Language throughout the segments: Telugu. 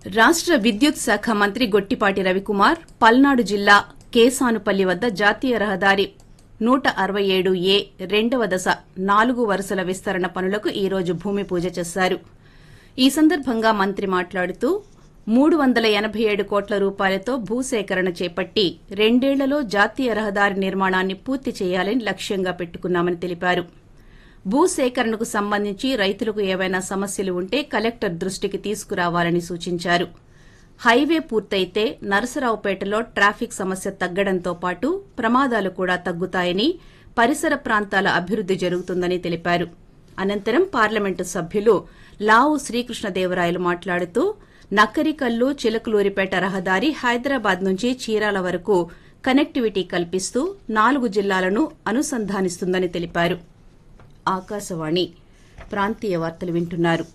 రాష్ట విద్యుత్ శాఖ మంత్రి గొట్టిపాటి రవికుమార్ పల్నాడు జిల్లా కేసానుపల్లి వద్ద జాతీయ రహదారి నూట అరవై ఏడు ఏ రెండవ దశ నాలుగు వరుసల విస్తరణ పనులకు ఈ రోజు భూమి పూజ చేశారు ఈ సందర్భంగా మంత్రి మాట్లాడుతూ మూడు వందల ఎనబై ఏడు కోట్ల రూపాయలతో భూసేకరణ చేపట్టి రెండేళ్లలో జాతీయ రహదారి నిర్మాణాన్ని పూర్తి చేయాలని లక్ష్యంగా పెట్టుకున్నామని తెలిపారు భూసేకరణకు సంబంధించి రైతులకు ఏవైనా సమస్యలు ఉంటే కలెక్టర్ దృష్టికి తీసుకురావాలని సూచించారు హైవే పూర్తయితే నరసరావుపేటలో ట్రాఫిక్ సమస్య తగ్గడంతో పాటు ప్రమాదాలు కూడా తగ్గుతాయని పరిసర ప్రాంతాల అభివృద్ది జరుగుతుందని తెలిపారు అనంతరం పార్లమెంటు సభ్యులు లావు శ్రీకృష్ణదేవరాయలు మాట్లాడుతూ నక్కరికల్లు చిలకలూరిపేట రహదారి హైదరాబాద్ నుంచి చీరాల వరకు కనెక్టివిటీ కల్పిస్తూ నాలుగు జిల్లాలను అనుసంధానిస్తుందని తెలిపారు ఆకాశవాణి ప్రాంతీయ వార్తలు వింటున్నారు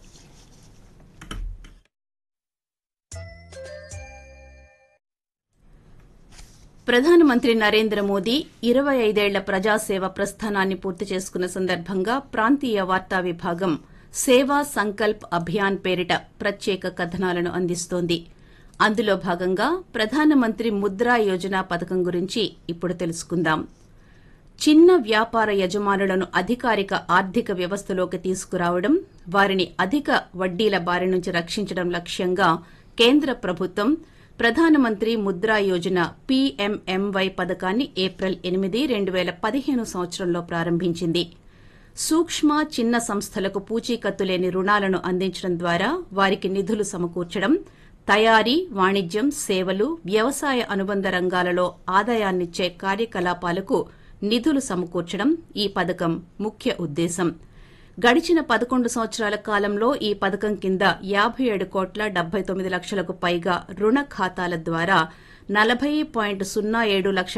ప్రధానమంత్రి నరేంద్ర మోదీ ఇరవై ఐదేళ్ల ప్రజాసేవ ప్రస్థానాన్ని పూర్తి చేసుకున్న సందర్భంగా ప్రాంతీయ వార్తా విభాగం సేవా సంకల్ప్ అభియాన్ పేరిట ప్రత్యేక కథనాలను అందిస్తోంది అందులో భాగంగా ప్రధానమంత్రి ముద్రా యోజన పథకం గురించి ఇప్పుడు తెలుసుకుందాం చిన్న వ్యాపార యజమానులను అధికారిక ఆర్థిక వ్యవస్థలోకి తీసుకురావడం వారిని అధిక వడ్డీల బారి నుంచి రక్షించడం లక్ష్యంగా కేంద్ర ప్రభుత్వం ప్రధానమంత్రి ముద్రా యోజన పీఎంఎంవై పథకాన్ని ఏప్రిల్ ఎనిమిది రెండు పేల పదిహేను సంవత్సరంలో ప్రారంభించింది సూక్ష్మ చిన్న సంస్థలకు పూచీకత్తు లేని రుణాలను అందించడం ద్వారా వారికి నిధులు సమకూర్చడం తయారీ వాణిజ్యం సేవలు వ్యవసాయ అనుబంధ రంగాలలో ఆదాయాన్నిచ్చే కార్యకలాపాలకు నిధులు సమకూర్చడం ఈ పథకం ముఖ్య ఉద్దేశం గడిచిన పదకొండు సంవత్సరాల కాలంలో ఈ పథకం కింద యాబై ఏడు కోట్ల డెబ్బై తొమ్మిది లక్షలకు పైగా రుణ ఖాతాల ద్వారా నలభై పాయింట్ సున్నా ఏడు లక్షల